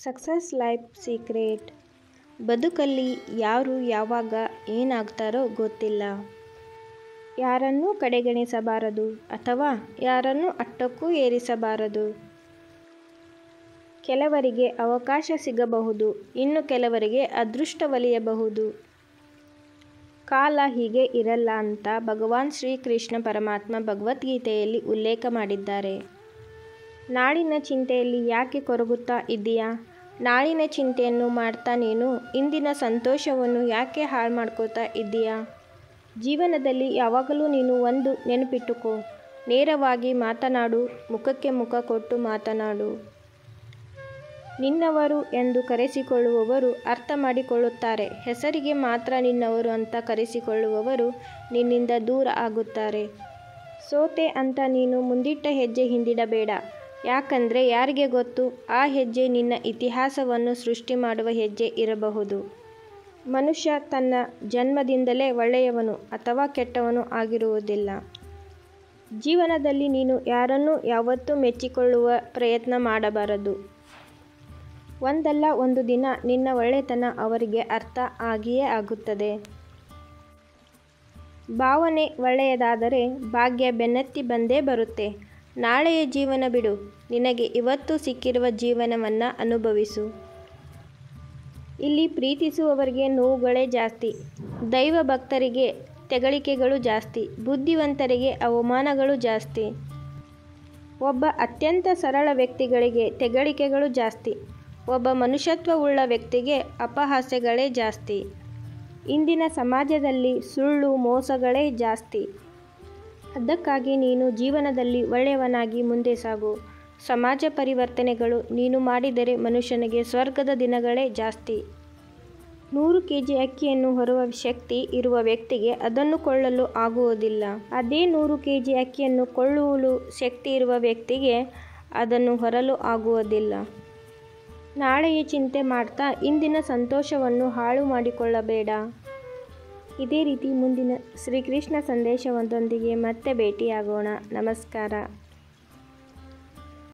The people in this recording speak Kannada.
ಸಕ್ಸಸ್ ಲೈಫ್ ಸೀಕ್ರೆಟ್ ಬದುಕಲ್ಲಿ ಯಾರು ಯಾವಾಗ ಏನಾಗ್ತಾರೋ ಗೊತ್ತಿಲ್ಲ ಯಾರನ್ನೂ ಕಡೆಗಣಿಸಬಾರದು ಅಥವಾ ಯಾರನ್ನೂ ಅಟ್ಟಕ್ಕೂ ಏರಿಸಬಾರದು ಕೆಲವರಿಗೆ ಅವಕಾಶ ಸಿಗಬಹುದು ಇನ್ನು ಕೆಲವರಿಗೆ ಅದೃಷ್ಟ ಒಲಿಯಬಹುದು ಕಾಲ ಹೀಗೆ ಇರಲ್ಲ ಅಂತ ಭಗವಾನ್ ಶ್ರೀಕೃಷ್ಣ ಪರಮಾತ್ಮ ಭಗವದ್ಗೀತೆಯಲ್ಲಿ ಉಲ್ಲೇಖ ಮಾಡಿದ್ದಾರೆ ನಾಳಿನ ಚಿಂತೆಯಲ್ಲಿ ಯಾಕೆ ಕೊರಗುತ್ತಾ ಇದ್ದೀಯಾ ನಾಳಿನ ಚಿಂತೆಯನ್ನು ಮಾಡ್ತಾ ನೀನು ಇಂದಿನ ಸಂತೋಷವನ್ನು ಯಾಕೆ ಹಾಳು ಮಾಡ್ಕೋತಾ ಇದ್ದೀಯಾ ಜೀವನದಲ್ಲಿ ಯಾವಾಗಲೂ ನೀನು ಒಂದು ನೆನಪಿಟ್ಟುಕೋ ನೇರವಾಗಿ ಮಾತನಾಡು ಮುಖಕ್ಕೆ ಮುಖ ಕೊಟ್ಟು ಮಾತನಾಡು ನಿನ್ನವರು ಎಂದು ಕರೆಸಿಕೊಳ್ಳುವವರು ಅರ್ಥ ಮಾಡಿಕೊಳ್ಳುತ್ತಾರೆ ಹೆಸರಿಗೆ ಮಾತ್ರ ನಿನ್ನವರು ಅಂತ ಕರೆಸಿಕೊಳ್ಳುವವರು ನಿನ್ನಿಂದ ದೂರ ಆಗುತ್ತಾರೆ ಸೋತೆ ಅಂತ ನೀನು ಮುಂದಿಟ್ಟ ಹೆಜ್ಜೆ ಹಿಂದಿಡಬೇಡ ಯಾಕಂದರೆ ಯಾರಿಗೆ ಗೊತ್ತು ಆ ಹೆಜ್ಜೆ ನಿನ್ನ ಇತಿಹಾಸವನ್ನು ಸೃಷ್ಟಿ ಮಾಡುವ ಹೆಜ್ಜೆ ಇರಬಹುದು ಮನುಷ್ಯ ತನ್ನ ಜನ್ಮದಿಂದಲೇ ಒಳ್ಳೆಯವನು ಅಥವಾ ಕೆಟ್ಟವನು ಆಗಿರುವುದಿಲ್ಲ ಜೀವನದಲ್ಲಿ ನೀನು ಯಾರನ್ನೂ ಯಾವತ್ತೂ ಮೆಚ್ಚಿಕೊಳ್ಳುವ ಪ್ರಯತ್ನ ಮಾಡಬಾರದು ಒಂದಲ್ಲ ಒಂದು ದಿನ ನಿನ್ನ ಒಳ್ಳೆತನ ಅವರಿಗೆ ಅರ್ಥ ಆಗಿಯೇ ಆಗುತ್ತದೆ ಭಾವನೆ ಒಳ್ಳೆಯದಾದರೆ ಭಾಗ್ಯ ಬೆನ್ನತ್ತಿ ಬಂದೇ ಬರುತ್ತೆ ನಾಳೆಯ ಜೀವನ ಬಿಡು ನಿನಗೆ ಇವತ್ತು ಸಿಕ್ಕಿರುವ ಜೀವನವನ್ನು ಅನುಭವಿಸು ಇಲ್ಲಿ ಪ್ರೀತಿಸುವವರಿಗೆ ನೋವುಗಳೇ ಜಾಸ್ತಿ ದೈವ ಭಕ್ತರಿಗೆ ತೆಗಳಿಕೆಗಳು ಜಾಸ್ತಿ ಬುದ್ಧಿವಂತರಿಗೆ ಅವಮಾನಗಳು ಜಾಸ್ತಿ ಒಬ್ಬ ಅತ್ಯಂತ ಸರಳ ವ್ಯಕ್ತಿಗಳಿಗೆ ತೆಗಳಿಕೆಗಳು ಜಾಸ್ತಿ ಒಬ್ಬ ಮನುಷ್ಯತ್ವವುಳ್ಳ ವ್ಯಕ್ತಿಗೆ ಅಪಹಾಸ್ಯಗಳೇ ಜಾಸ್ತಿ ಇಂದಿನ ಸಮಾಜದಲ್ಲಿ ಸುಳ್ಳು ಮೋಸಗಳೇ ಜಾಸ್ತಿ ಅದಕ್ಕಾಗಿ ನೀನು ಜೀವನದಲ್ಲಿ ಒಳ್ಳೆಯವನಾಗಿ ಮುಂದೆ ಸಾಗು ಸಮಾಜ ಪರಿವರ್ತನೆಗಳು ನೀನು ಮಾಡಿದರೆ ಮನುಷ್ಯನಿಗೆ ಸ್ವರ್ಗದ ದಿನಗಳೇ ಜಾಸ್ತಿ ನೂರು ಕೆ ಜಿ ಅಕ್ಕಿಯನ್ನು ಹೊರುವ ಶಕ್ತಿ ಇರುವ ವ್ಯಕ್ತಿಗೆ ಅದನ್ನು ಕೊಳ್ಳಲು ಆಗುವುದಿಲ್ಲ ಅದೇ ನೂರು ಕೆ ಜಿ ಅಕ್ಕಿಯನ್ನು ಕೊಳ್ಳುವಲು ಶಕ್ತಿ ಇರುವ ವ್ಯಕ್ತಿಗೆ ಅದನ್ನು ಹೊರಲು ಆಗುವುದಿಲ್ಲ ನಾಳೆಯ ಚಿಂತೆ ಮಾಡ್ತಾ ಇಂದಿನ ಸಂತೋಷವನ್ನು ಹಾಳು ಮಾಡಿಕೊಳ್ಳಬೇಡ ಇದೇ ರೀತಿ ಮುಂದಿನ ಶ್ರೀಕೃಷ್ಣ ಸಂದೇಶವೊಂದೊಂದಿಗೆ ಮತ್ತೆ ಭೇಟಿಯಾಗೋಣ ನಮಸ್ಕಾರ